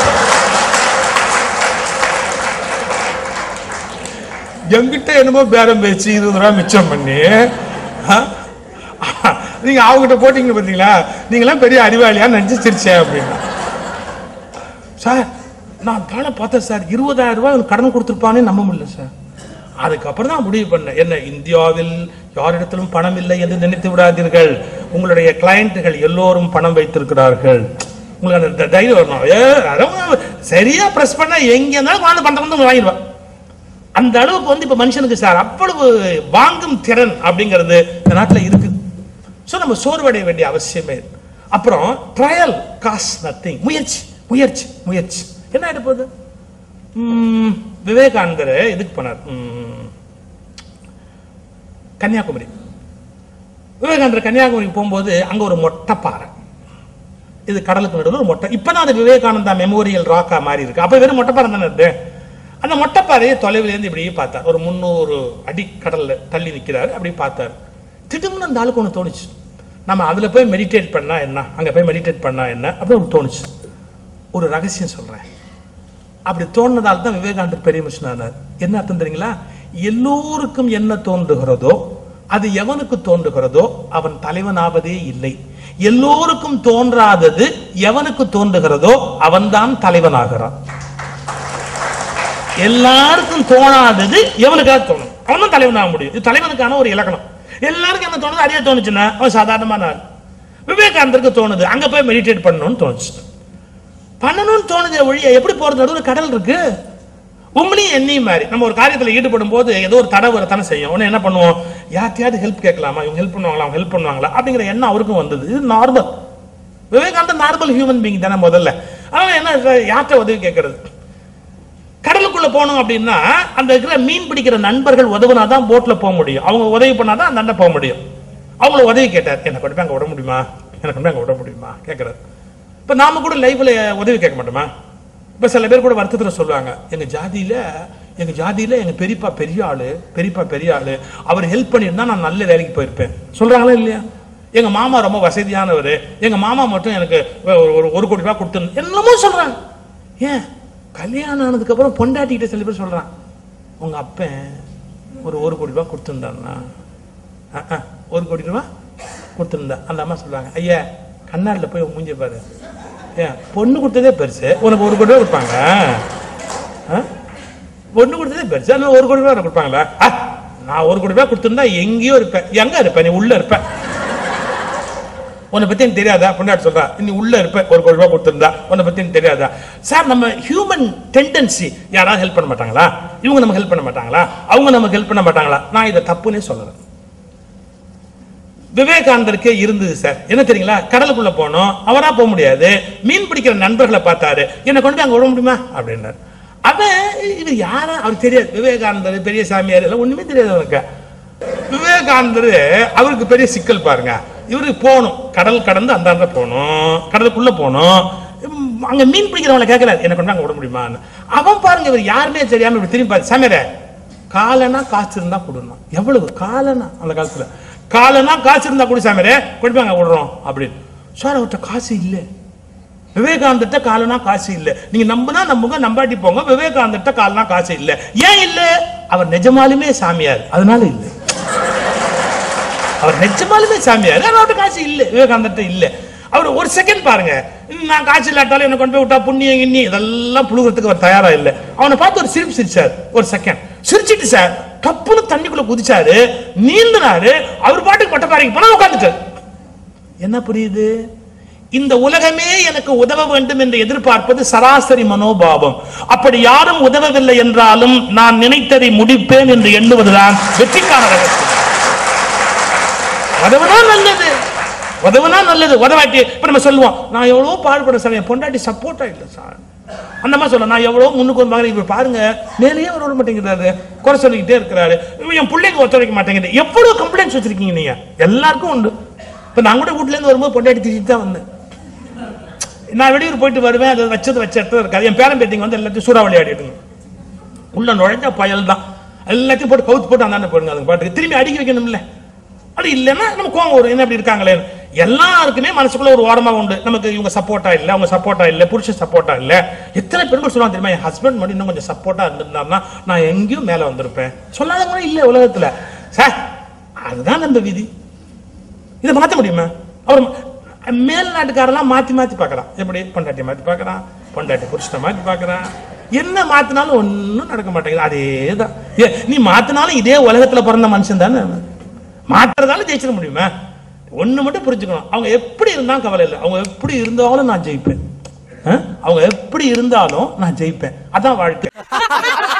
என்கிட்ட என்னமோ பேரம் பேச்சு இருபது ரூபா மிச்சம் பண்ணி ஆ? நீங்க அவங்ககிட்ட போட்டீங்க பாத்தீங்களா நீங்களாம் பெரிய அறிவாளியா நினைச்சு சிரிச்சேன் அப்படின்னா சார் நான் தானே பார்த்தேன் சார் இருபதாயிரம் ரூபாய் இவனுக்கு கடன் கொடுத்துருப்பானே நம்ப முடியல சார் அதுக்கப்புறம் தான் முடிவு பண்ணேன் என்ன இந்தியாவில் யாரிடத்திலும் பணம் இல்லை என்று நினைத்து விடாதீர்கள் உங்களுடைய கிளையண்ட்டுகள் எல்லோரும் பணம் வைத்திருக்கிறார்கள் உங்களுக்கு அந்த த- தைரியம் வரணும் ஏ அதான் சரியா பிரஸ் பண்ணா எங்க இருந்தாலும் வாழ்ந்து பணத்தை வந்து வாங்கிடுவான் அந்த அளவுக்கு வந்து இப்ப மனுஷனுக்கு சார் அவ்வளவு வாங்கும் திறன் அப்படிங்கிறது இந்த நாட்டுல இருக்கு சோ நம்ம சோர்வடைய வேண்டிய அவசியமே இல்லை. அப்புறம் ட்ரையல் காஸ் நத்திங் முயற்சி முயற்சி முயற்சி என்ன ஆயிட போகுது ம், விவேகானந்தர் இதுக்கு போனார் ம், கன்னியாகுமரி விவேகானந்தர் கன்னியாகுமரிக்கு போகும்போது அங்க ஒரு மொட்டை பாறை இது கடலுக்கு நடுவில் ஒரு மொட்டை இப்பதான் அது விவேகானந்தா மெமோரியல் ராக்கா மாதிரி இருக்கு அப்ப வெறும் மொட்டைப்பாறை தானே இருக்கு அந்த மொட்டைப்பாறையை தொலைவில் இருந்து இப்படியே பார்த்தார் ஒரு முந்நூறு அடி கடல்ல தள்ளி நிக்கிறாரு அப்படி பார்த்தார் திடீர்னு அந்த ஆளுக்கு ஒன்று தோணுச்சு நம்ம அதுல போய் மெடிடேட் பண்ணா என்ன அங்க போய் மெடிடேட் பண்ணா என்ன அப்படின்னு ஒரு தோணுச்சு ஒரு ரகசியம் சொல்றேன் அப்படி தோணுனதால் தான் விவேகானந்தர் பெரிய மனுஷன் ஆனார் என்ன அர்த்தம் தெரியுங்களா எல்லோருக்கும் என்ன தோன்றுகிறதோ அது எவனுக்கு தோன்றுகிறதோ அவன் தலைவனாவதே இல்லை எல்லோருக்கும் தோன்றாதது எவனுக்கு தோன்றுகிறதோ அவன்தான் தலைவனாகிறான் எல்லாருக்கும் தோணாதது எவனுக்காக தோணும் அவன் தான் தலைவனாக முடியும் இது தலைவனுக்கான ஒரு இலக்கணம் எல்லாருக்கும் என்ன தோணுது அதே தோணுச்சுன்னா அவன் சாதாரணமான ஆள் விவேகானந்தருக்கு தோணுது அங்க போய் மெடிடேட் பண்ணணும்னு தோணுச்சு பண்ணணும்னு தோணுது ஒழிய எப்படி போறது நடுவில் கடல் இருக்கு உங்களையும் என்னையும் மாதிரி நம்ம ஒரு காரியத்துல ஈடுபடும் போது ஏதோ ஒரு தடை வரத்தானே செய்யும் உடனே என்ன பண்ணுவோம் யார்ட்டையாவது ஹெல்ப் கேட்கலாமா இவங்க ஹெல்ப் பண்ணுவாங்களா அவங்க ஹெல்ப் பண்ணுவாங்களா அப்படிங்கிற எண்ணம் அவருக்கும் வந்தது இது நார்மல் விவேகானந்தர் நார்மல் ஹியூமன் பீங் தானே முதல்ல அவன் என்ன யார்கிட்ட உதவி கேட்கறது கடலுக்குள்ள போகணும் அப்படின்னா அந்த இருக்கிற மீன் பிடிக்கிற நண்பர்கள் உதவுனாதான் போட்ல போக முடியும் அவங்க உதவி பண்ணாதான் அந்த அண்ணன் போக முடியும் அவங்கள உதவி கேட்டார் என்ன கொண்டு போய் அங்க விட முடியுமா என்ன கொண்டு போய் அங்க விட முடியுமா கேட்கறாரு இப்ப நாம கூட லைஃப்ல உதவி கேட்க மாட்டோமா இப்ப சில பேர் கூட வருத்தத்துல சொல்லுவாங்க எங்க ஜாதியில எங்க ஜாதியில எங்க பெரியப்பா பெரிய ஆளு பெரியப்பா பெரிய ஆளு அவர் ஹெல்ப் பண்ணியிருந்தா நான் நல்ல வேலைக்கு போயிருப்பேன் சொல்றாங்களா இல்லையா எங்க மாமா ரொம்ப வசதியானவர் எங்க மாமா மட்டும் எனக்கு ஒரு- ஒரு ஒரு கோடி ரூபாய் கொடுத்து என்னமோ சொல்றாங்க ஏன் கல்யாணம் ஆனதுக்கு அப்புறம் பொண்டாட்டிக்கிட்ட சில பேர் சொல்றான் உங்க அப்பன் ஒரு ஒரு கோடி ரூபாய் கொடுத்துருந்தான்னா அஹ், அஹ், ஒரு கோடி ரூபாய் கொடுத்துருந்தா அந்த அம்மா சொல்றாங்க ஐயா கண்ணாடியில் போய் உன் மூஞ்சி பாரு ஏன் பொண்ணு கொடுத்ததே பெருசு உனக்கு ஒரு கோடி ரூபாய் கொடுப்பாங்க ஆ? பொண்ணு கொடுத்ததே பெருசு அதனால ஒரு கோடி ரூபாய் உனக்கு கொடுப்பாங்களா ஆ, நான் ஒரு கோடி ரூபாய் கொடுத்துருந்தா எங்கேயோ இருப்பேன் எங்க இருப்ப நீ உள்ள இருப்ப உன்னை பத்தி எனக்கு தெரியாதா பொண்டாட்டி சொல்றா நீ உள்ள இருப்ப ஒரு கோடி ரூபாய் கொடுத்திருந்தா உன்னை பத்தி எனக்கு தெரியாதா சார் நம்ம ஹியூமன் டெண்டன்சி யாராவது ஹெல்ப் பண்ண மாட்டாங்களா இவங்க நமக்கு ஹெல்ப் பண்ண மாட்டாங்களா அவங்க நமக்கு ஹெல்ப் பண்ண மாட்டாங்களா நான் இதை தப்புன்னே சொல்லல விவேகானந்தருக்கே இருந்தது சார் என்ன தெரியுங்களா கடலுக்குள்ள போனோம் அவரா போக முடியாது மீன் பிடிக்கிற நண்பர்களை பார்த்தாரு என்னை கொண்டு போய் அங்க விட முடியுமா அப்படின்னாரு அவன் இது யாரா அவருக்கு தெரியாது விவேகானந்தர் பெரிய சாமியார் எல்லாம் ஒண்ணுமே தெரியாது அவனுக்கு விவேகானந்தர் அவருக்கு பெரிய சிக்கல் பாருங்க இவருக்கு போகணும் கடல் கடந்து அந்தாண்ட போகணும் கடலுக்குள்ள போகணும் உம், அங்க மீன் பிடிக்கிறவங்களை கேட்கறாரு என்ன கொண்டு அங்க விட முடியுமான்னு அவன் பாருங்க இவர் யாருமே தெரியாம இப்படி திரும்பி பாரு சாமியாரே காலனா காசு இருந்தா கொடுணும் எவ்வளவு காலனா அந்த காலத்துல காலனா காசு இருந்தா கொடு சாமியாரே கொண்டு போய் அங்க விடுறோம் அப்படின்னு சார் அவர்கிட்ட காசு இல்லை விவேகானந்தட்ட காலனா காசு இல்ல நீங்க நம்பினா நம்புங்க நம்பாட்டி போங்க விவேகானந்தட்ட காலனா காசு இல்ல ஏன் இல்ல அவர் நிஜமாலுமே சாமியார் அதனால இல்ல அவர் நிஜமாலுமே சாமியார் ஆனா அவர்கிட்ட காசு இல்ல விவேகானந்தட்ட இல்ல அவர் ஒரு செகண்ட் பாருங்க நான் காசு இல்லாட்டாலும் என்ன கொண்டு போய் விட்டா புண்ணியம் கிண்ணி இதெல்லாம் புழுகிறதுக்கு அவர் தயாரா இல்ல அவனை பார்த்து ஒரு சிரிப்பு சிரிச்சார் ஒரு செகண்ட் சிரிச்சிட்டு சார் டப்புன்னு தண்ணிக்குள்ள குதிச்சாரு நீந்தினாரு அவர் பாட்டுக்கு பட்டப்பாறைக்கு போனா உட்காந்துட்டார் என்ன புரியுது இந்த உலகமே எனக்கு உதவ வேண்டும் என்று எதிர்பார்ப்பது சராசரி மனோபாவம் அப்படி யாரும் உதவவில்லை என்றாலும் நான் நினைத்ததை முடிப்பேன் என்று எண்ணுவதுதான் வெற்றிக்கான ரகசியம் உதவுனா நல்லது உதவுனா நல்லது உதவாட்டி இப்ப நம்ம சொல்லுவோம் நான் எவ்வளவு பாடுபட சார் என் பொண்டாட்டி சப்போர்ட்டா இல்ல சார் அந்த மாதிரி சொல்ல நான் எவ்வளவு முன்னுக்கு வந்து இப்ப பாருங்க மேலேயே அவர் விட மாட்டேங்கிறாரு குறை சொல்லிக்கிட்டே இருக்கிறாரு என் பிள்ளைங்க ஒத்துழைக்க மாட்டேங்குது எவ்வளவு கம்ப்ளைண்ட்ஸ் வச்சிருக்கீங்க நீங்க எல்லாருக்கும் உண்டு இப்ப நான் கூட வீட்ல இருந்து வரும்போது பொண்டாட்டி திட்டிட்டு தான் வந்தேன் நான் வெளியூர் போயிட்டு வருவேன் அது வச்சது வச்ச இடத்துல இருக்காது என் பேரன் பேத்திங்க வந்து எல்லாத்தையும் சூறாவளி ஆடிடுங்க உள்ள நுழைஞ்ச பயல் தான் எல்லாத்தையும் போட்டு கவுத்து போட்டு அந்தாண்ட போடுங்க அதுக்கு பாட்டுக்கு திரும்பி அடிக்க வைக்கணும்ல அது இல்லைன்னா நம்ம கோவம் வரும் என்ன இப்படி இருக்காங்களே எல்லாருக்குமே மனசுக்குள்ள ஒரு ஓரமா உண்டு நமக்கு இவங்க சப்போர்ட்டா இல்ல அவங்க சப்போர்ட்டா இல்ல புருஷன் சப்போர்ட்டா இல்ல எத்தனை பெண்கள் சொல்லுவாங்க தெரியுமா என் ஹஸ்பண்ட் மட்டும் இன்னும் கொஞ்சம் சப்போர்ட்டா இருந்திருந்தாருன்னா நான் எங்கேயும் மேல வந்திருப்பேன் சொல்லாதவங்க இல்ல உலகத்துல சார் அதுதான் நம்ம விதி இதை மாத்த முடியுமா அவர் மேல் நாட்டுக்காரெல்லாம் மாத்தி மாத்தி பார்க்கறான் எப்படி பொண்டாட்டி மாத்தி பார்க்கறான் பொண்டாட்டி புருஷனை மாத்தி பார்க்கறான் என்ன மாத்தினாலும் ஒண்ணும் நடக்க மாட்டேங்குது அதேதான் ஏ, நீ மாத்தினாலும் இதே உலகத்துல பிறந்த மனுஷன் தானே மாத்துறதால ஜெயிச்சிட முடியுமா ஒண்ணு மட்டும் புரிஞ்சுக்கணும் அவங்க எப்படி இருந்தாலும் கவலை இல்லை அவங்க எப்படி இருந்தாலும் நான் ஜெயிப்பேன் ஆ? அவங்க எப்படி இருந்தாலும் நான் ஜெயிப்பேன் அதான் வாழ்க்கை